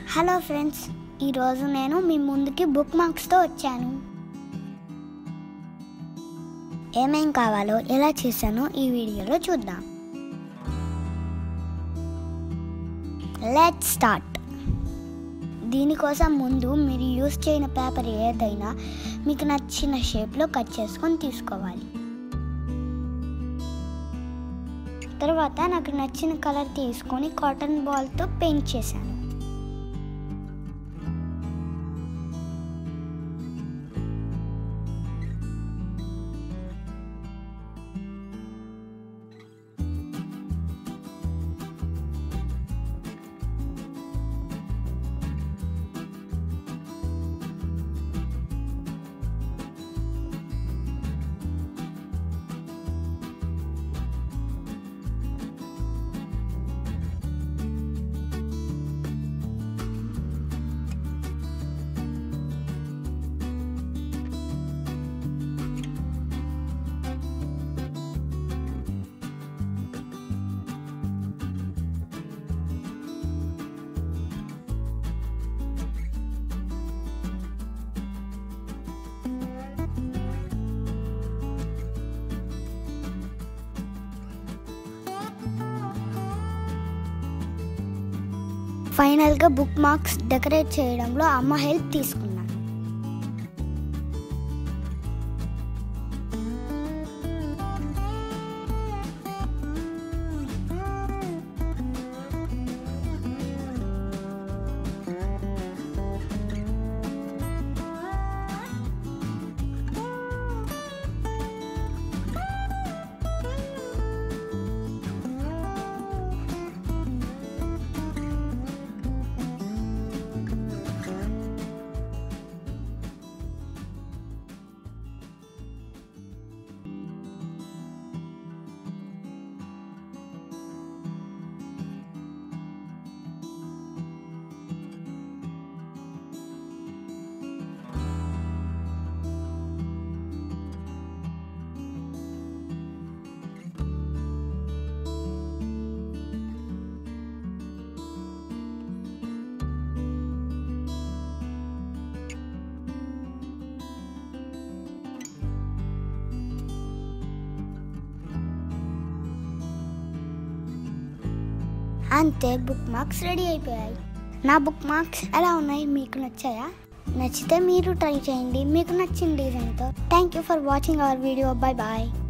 hello friends ఈరోజు నేను మీ ముందుకి బుక్ మార్క్స్తో వచ్చాను ఏమేం కావాలో ఎలా చేశానో ఈ వీడియోలో చూద్దాం లెట్ స్టార్ట్ దీనికోసం ముందు మీరు యూస్ చేయని పేపర్ ఏదైనా మీకు నచ్చిన షేప్లో కట్ చేసుకొని తీసుకోవాలి తర్వాత నాకు నచ్చిన కలర్ తీసుకొని కాటన్ బాల్తో పెయింట్ చేశాను ఫైనల్గా బుక్ మార్క్స్ డెకరేట్ చేయడంలో అమ్మ హెల్ప్ తీసుకున్నాను అంతే బుక్ మార్క్స్ రెడీ అయిపోయాయి నా బుక్ మార్క్స్ ఎలా ఉన్నాయి మీకు నచ్చాయా నచ్చితే మీరు ట్రై చేయండి మీకు నచ్చిన డిజైన్తో thank you for watching our video bye bye